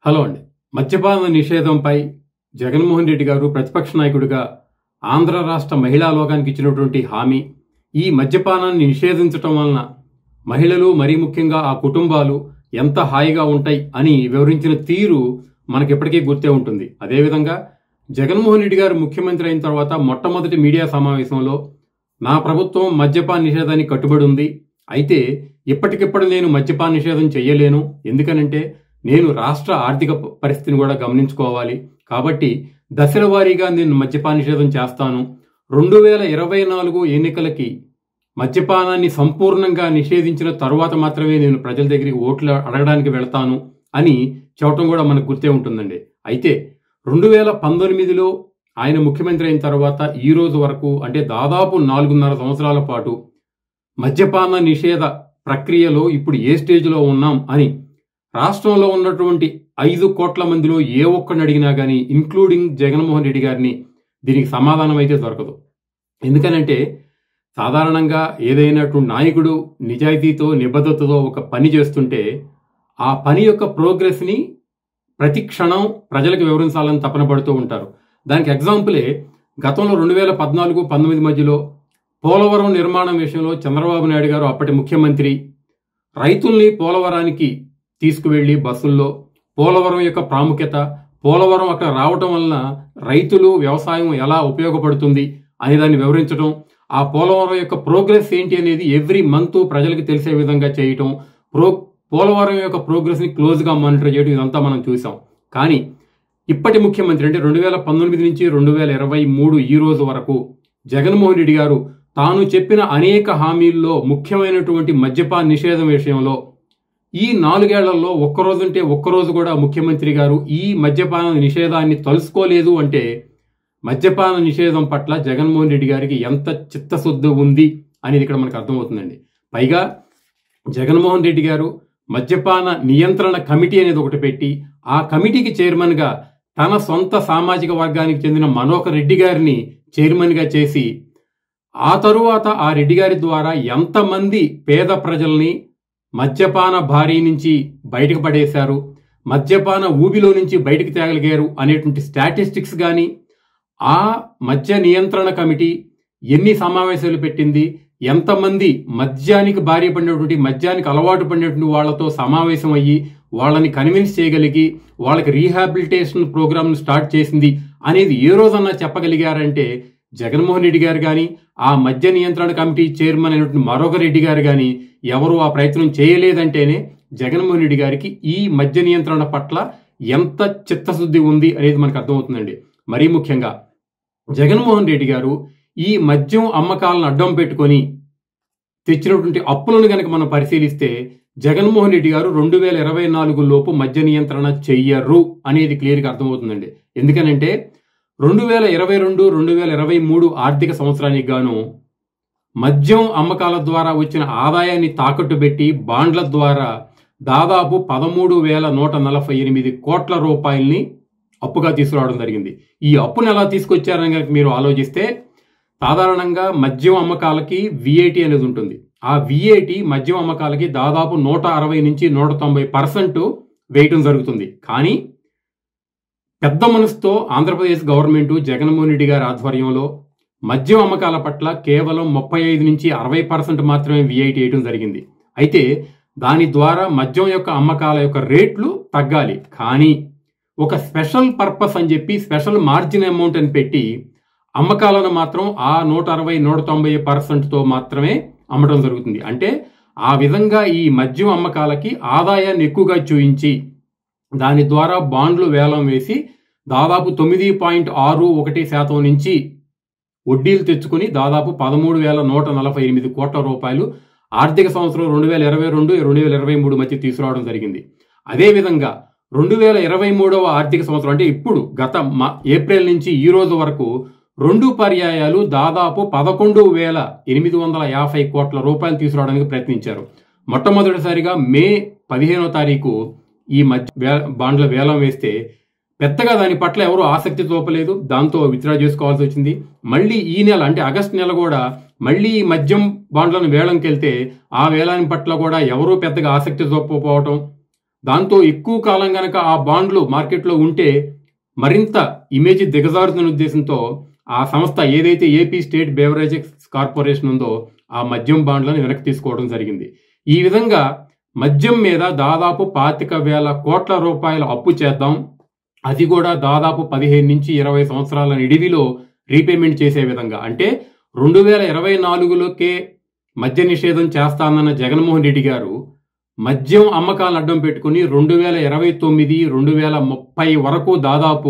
hello అండి మద్యపాన నిషేధంపై జగన్మోహన్ రెడ్డి గారు ప్రతిపక్ష నాయకుడిగా ఆంధ్ర రాష్ట్ర మహిళా లోకానికి ఇచ్చినటువంటి హామీ ఈ మద్యపానాన్ని నిషేధించటం వలన మహిళలు మరీ ముఖ్యంగా ఆ కుటుంబాలు ఎంత హాయిగా ఉంటాయి అని వివరించిన తీరు మనకిప్పటికీ గుర్తే ఉంటుంది అదేవిధంగా జగన్మోహన్ రెడ్డి గారు ముఖ్యమంత్రి అయిన తర్వాత మొట్టమొదటి మీడియా సమావేశంలో నా ప్రభుత్వం మద్యపాన నిషేధానికి కట్టుబడి ఉంది అయితే ఇప్పటికిప్పుడు నేను మద్యపాన నిషేధం చెయ్యలేను ఎందుకనంటే నేను రాష్ట్ర ఆర్థిక ప- పరిస్థితిని కూడా గమనించుకోవాలి కాబట్టి దశల వారీగా నేను మద్యపాన నిషేధం చేస్తాను రెండు వేల ఇరవై నాలుగు ఎన్నికలకి మద్యపానాన్ని సంపూర్ణంగా నిషేధించిన తరువాత మాత్రమే నేను ప్రజల దగ్గరికి ఓట్లు అడగడానికి వెళ్తాను అని చెప్పడం కూడా మనకు గుర్తే ఉంటుందండి అయితే రెండు వేల పంతొమ్మిదిలో ఆయన ముఖ్యమంత్రి అయిన తర్వాత ఈ రోజు వరకు అంటే దాదాపు నాలుగున్నర సంవత్సరాల పాటు మద్యపాన నిషేధ ప్రక్రియలో ఇప్పుడు ఏ స్టేజ్లో ఉన్నాం అని రాష్ట్రంలో ఉన్నటువంటి ఐదు కోట్ల మందిలో ఏ ఒక్కడిని అడిగినా కానీ ఇంక్లూడింగ్ జగన్మోహన్ రెడ్డి గారిని దీనికి సమాధానం అయితే దొరకదు ఎందుకనంటే సాధారణంగా ఏదైనటువంటి నాయకుడు నిజాయితీతో నిబద్ధతతో ఒక పని చేస్తుంటే ఆ పని యొక్క ప్రోగ్రెస్ని ప్రతి క్షణం ప్రజలకు వివరించాలని తపన పడుతూ ఉంటారు దానికి ఎగ్జాంపులే గతంలో రెండు వేల పద్నాలుగు పంతొమ్మిది మధ్యలో పోలవరం నిర్మాణం విషయంలో చంద్రబాబు నాయుడు గారు అప్పటి ముఖ్యమంత్రి రైతుల్ని పోలవరానికి తీసుకువెళ్లి బస్సుల్లో పోలవరం యొక్క ప్రాముఖ్యత పోలవరం అక్కడ రావటం వలన రైతులు వ్యవసాయం ఎలా ఉపయోగపడుతుంది అనే దాన్ని వివరించడం ఆ పోలవరం యొక్క ప్రోగ్రెస్ ఏంటి అనేది ఎవ్రీ మంత్ ప్రజలకు తెలిసే విధంగా చేయటం ప్రో పోలవరం యొక్క ప్రోగ్రెస్ని క్లోజ్గా మానిటర్ చేయడం ఇదంతా మనం చూసాం కానీ ఇప్పటి ముఖ్యమంత్రి అంటే రెండు వేల పంతొమ్మిది నుంచి రెండు వేల ఇరవై మూడు ఈ రోజు వరకు జగన్మోహన్ రెడ్డి గారు తాను చెప్పిన అనేక హామీల్లో ముఖ్యమైనటువంటి మద్యపాన నిషేధం విషయంలో ఈ నాలుగేళ్లలో ఒక్కరోజుంటే ఒక్కరోజు కూడా ముఖ్యమంత్రి గారు ఈ మద్యపాన నిషేధాన్ని తలుసుకోలేదు అంటే మద్యపాన నిషేధం పట్ల జగన్మోహన్ రెడ్డి గారికి ఎంత చిత్తశుద్ధి ఉంది అనేది ఇక్కడ మనకు అర్థమవుతుందండి పైగా జగన్మోహన్ రెడ్డి గారు మద్యపాన నియంత్రణ కమిటీ అనేది ఒకటి పెట్టి ఆ కమిటీకి చైర్మన్గా తన సొంత సామాజిక వర్గానికి చెందిన మనోహర్ రెడ్డి గారిని చైర్మన్గా చేసి ఆ తరువాత ఆ రెడ్డి గారి ద్వారా ఎంతమంది పేద ప్రజల్ని మద్యపాన భారీ నుంచి బయటకు పడేశారు మద్యపాన ఊబిలో నుంచి బయటకు తేగలిగారు అనేటువంటి స్టాటిస్టిక్స్ కానీ ఆ మద్య నియంత్రణ కమిటీ ఎన్ని సమావేశాలు పెట్టింది ఎంతమంది మద్యానికి బారి పడినటువంటి మద్యానికి అలవాటు పడినటువంటి వాళ్ళతో సమావేశం అయ్యి వాళ్ళని కన్విన్స్ చేయగలిగి వాళ్ళకి రీహాబిలిటేషన్ ప్రోగ్రామ్ను స్టార్ట్ చేసింది అనేది ఏ రోజన్నా చెప్పగలిగారంటే జగన్మోహన్ రెడ్డి గారు కానీ ఆ మద్య నియంత్రణ కమిటీ చైర్మన్ అయినటువంటి మరొక రెడ్డి గారు కానీ ఎవరు ఆ ప్రయత్నం చేయలేదంటేనే జగన్మోహన్ రెడ్డి గారికి ఈ మద్య నియంత్రణ పట్ల ఎంత చిత్తశుద్ధి ఉంది అనేది మనకు అర్థమవుతుందండి మరీ ముఖ్యంగా జగన్మోహన్ రెడ్డి గారు ఈ మద్యం అమ్మకాలను అడ్డం పెట్టుకొని తెచ్చినటువంటి అప్పులను కనుక మనం పరిశీలిస్తే జగన్మోహన్ రెడ్డి గారు రెండు వేల ఇరవై నాలుగు లోపు మద్య నియంత్రణ చెయ్యరు అనేది క్లియర్గా అర్థమవుతుందండి ఎందుకనంటే రెండు వేల ఇరవై రెండు రెండు వేల ఇరవై మూడు ఆర్థిక సంవత్సరానికి గాను మద్యం అమ్మకాల ద్వారా వచ్చిన ఆదాయాన్ని తాకట్టు పెట్టి బాండ్ల ద్వారా దాదాపు పదమూడు వేల నూట నలభై ఎనిమిది కోట్ల రూపాయల్ని అప్పుగా తీసుకురావడం జరిగింది ఈ అప్పును ఎలా తీసుకొచ్చారని కనుక మీరు ఆలోచిస్తే సాధారణంగా మద్యం అమ్మకాలకి విఏటి అనేది ఉంటుంది ఆ విఏటి మద్యం అమ్మకాలకి దాదాపు నూట అరవై నుంచి నూట తొంభై పర్సెంట్ వేయటం జరుగుతుంది కానీ పెద్ద మనసుతో ఆంధ్రప్రదేశ్ గవర్నమెంట్ జగన్మోహన్ రెడ్డి గారి ఆధ్వర్యంలో మద్యం అమ్మకాల పట్ల కేవలం ముప్పై ఐదు నుంచి అరవై పర్సెంట్ మాత్రమే విఐటి వేయడం జరిగింది అయితే దాని ద్వారా మద్యం యొక్క అమ్మకాల యొక్క రేట్లు తగ్గాలి కానీ ఒక స్పెషల్ పర్పస్ అని చెప్పి స్పెషల్ మార్జిన్ అమౌంట్ అని పెట్టి అమ్మకాలను మాత్రం ఆ నూట అరవై నూట తొంభై పర్సెంట్తో మాత్రమే అమ్మటం జరుగుతుంది అంటే ఆ విధంగా ఈ మద్యం అమ్మకాలకి ఆదాయాన్ని ఎక్కువగా చూయించి దాని ద్వారా బాండ్లు వేలం వేసి దాదాపు తొమ్మిది పాయింట్ ఆరు ఒకటి శాతం నుంచి వడ్డీలు తెచ్చుకుని దాదాపు పదమూడు వేల నూట నలభై ఎనిమిది కోట్ల రూపాయలు ఆర్థిక సంవత్సరం రెండు వేల ఇరవై రెండు రెండు వేల ఇరవై మూడు మధ్య తీసుకురావడం జరిగింది అదేవిధంగా రెండు వేల ఇరవై మూడవ ఆర్థిక సంవత్సరం అంటే ఇప్పుడు గత మ- ఏప్రిల్ నుంచి ఈ రోజు వరకు రెండు పర్యాయాలు దాదాపు పదకొండు వేల ఎనిమిది వందల యాభై కోట్ల రూపాయలు తీసుకురావడానికి ప్రయత్నించారు మొట్టమొదటిసారిగా మే పదిహేనో తారీఖు ఈ మధ్య వే- బాండ్ల వేలం వేస్తే పెద్దగా దాని పట్ల ఎవరు ఆసక్తి చూపలేదు దాంతో విత్డ్రా చేసుకోవాల్సి వచ్చింది మళ్ళీ ఈ నెల అంటే ఆగస్టు నెల కూడా మళ్ళీ ఈ మద్యం బాండ్లను వేలంకి వెళ్తే ఆ వేలాని పట్ల కూడా ఎవరూ పెద్దగా ఆసక్తి చూపకపోవటం దాంతో ఎక్కువ కాలం గనక ఆ బాండ్లు మార్కెట్లో ఉంటే మరింత ఇమేజ్ దిగజారుతున్న ఉద్దేశంతో ఆ సంస్థ ఏదైతే ఏపీ స్టేట్ బేవరేజెస్ కార్పొరేషన్ ఉందో ఆ మద్యం బాండ్లను వెనక్కి తీసుకోవడం జరిగింది ఈ విధంగా మద్యం మీద దాదాపు పాతిక వేల కోట్ల రూపాయల అప్పు చేద్దాం అది కూడా దాదాపు పదిహేను నుంచి ఇరవై సంవత్సరాల నిడివిలో రీపేమెంట్ చేసే విధంగా అంటే రెండు వేల ఇరవై నాలుగులోకే మద్య నిషేధం చేస్తానన్న జగన్మోహన్ రెడ్డి గారు మద్యం అమ్మకాలను అడ్డం పెట్టుకుని రెండు వేల ఇరవై తొమ్మిది రెండు వేల ముప్పై వరకు దాదాపు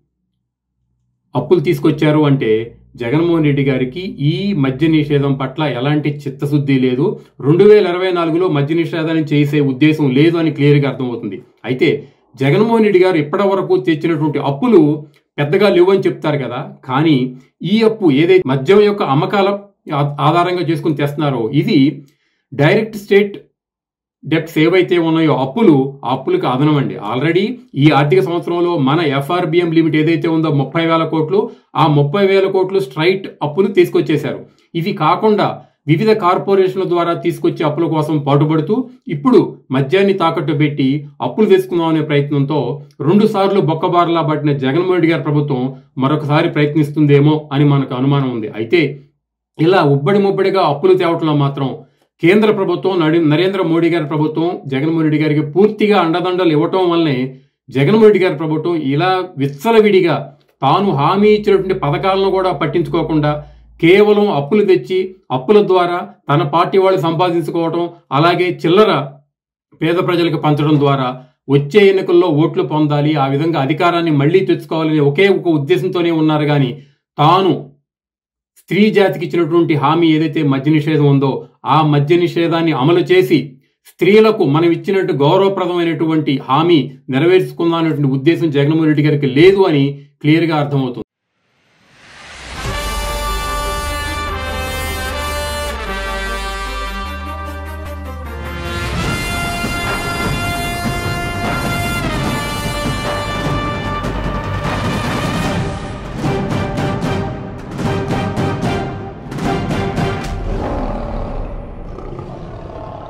అప్పులు తీసుకొచ్చారు అంటే జగన్మోహన్ రెడ్డి గారికి ఈ మద్య నిషేధం పట్ల ఎలాంటి చిత్తశుద్ధి లేదు రెండు వేల ఇరవై నాలుగులో మద్య నిషేధాన్ని చేసే ఉద్దేశం లేదు అని క్లియర్గా అర్థమవుతుంది అయితే జగన్మోహన్ రెడ్డి గారు ఇప్పటి వరకు తెచ్చినటువంటి అప్పులు పెద్దగా లేవు అని చెప్తారు కదా కానీ ఈ అప్పు ఏదైతే మద్యం యొక్క అమ్మకాల ఆ- ఆధారంగా చేసుకుని తెస్తున్నారో ఇది డైరెక్ట్ స్టేట్ డెప్ట్స్ ఏవైతే ఉన్నాయో అప్పులు ఆ అప్పులకు అదనం అండి ఆల్రెడీ ఈ ఆర్థిక సంవత్సరంలో మన ఎఫ్ఆర్బిఎం లిమిట్ ఏదైతే ఉందో ముప్పై వేల కోట్లు ఆ ముప్పై వేల కోట్లు స్ట్రైట్ అప్పులు తీసుకొచ్చేశారు ఇవి కాకుండా వివిధ కార్పొరేషన్ల ద్వారా తీసుకొచ్చే అప్పుల కోసం పాటుపడుతూ ఇప్పుడు మద్యాన్ని తాకట్టు పెట్టి అప్పులు తీసుకుందాం అనే ప్రయత్నంతో రెండు సార్లు బొక్కబారలా పట్టిన జగన్మోహన్ రెడ్డి గారి ప్రభుత్వం మరొకసారి ప్రయత్నిస్తుందేమో అని మనకు అనుమానం ఉంది అయితే ఇలా ఉబ్బడి ముబ్బడిగా అప్పులు తేవటంలో మాత్రం కేంద్ర ప్రభుత్వం నడి నరేంద్ర మోడీ గారి ప్రభుత్వం జగన్మోహన్ రెడ్డి గారికి పూర్తిగా అండదండలు ఇవ్వటం వల్లనే జగన్మోహన్ రెడ్డి గారి ప్రభుత్వం ఇలా విచ్చలవిడిగా తాను హామీ ఇచ్చినటువంటి పథకాలను కూడా పట్టించుకోకుండా కేవలం అప్పులు తెచ్చి అప్పుల ద్వారా తన పార్టీ వాళ్ళు సంపాదించుకోవటం అలాగే చిల్లర పేద ప్రజలకు పంచడం ద్వారా వచ్చే ఎన్నికల్లో ఓట్లు పొందాలి ఆ విధంగా అధికారాన్ని మళ్లీ తెచ్చుకోవాలనే ఒకే ఒక ఉద్దేశంతోనే ఉన్నారు కానీ తాను స్త్రీ జాతికి ఇచ్చినటువంటి హామీ ఏదైతే మద్య నిషేధం ఉందో ఆ మద్య నిషేధాన్ని అమలు చేసి స్త్రీలకు మనం ఇచ్చినట్టు గౌరవప్రదమైనటువంటి హామీ నెరవేర్చుకుందాం అనేటువంటి ఉద్దేశం జగన్మోహన్ రెడ్డి గారికి లేదు అని క్లియర్గా అర్థమవుతుంది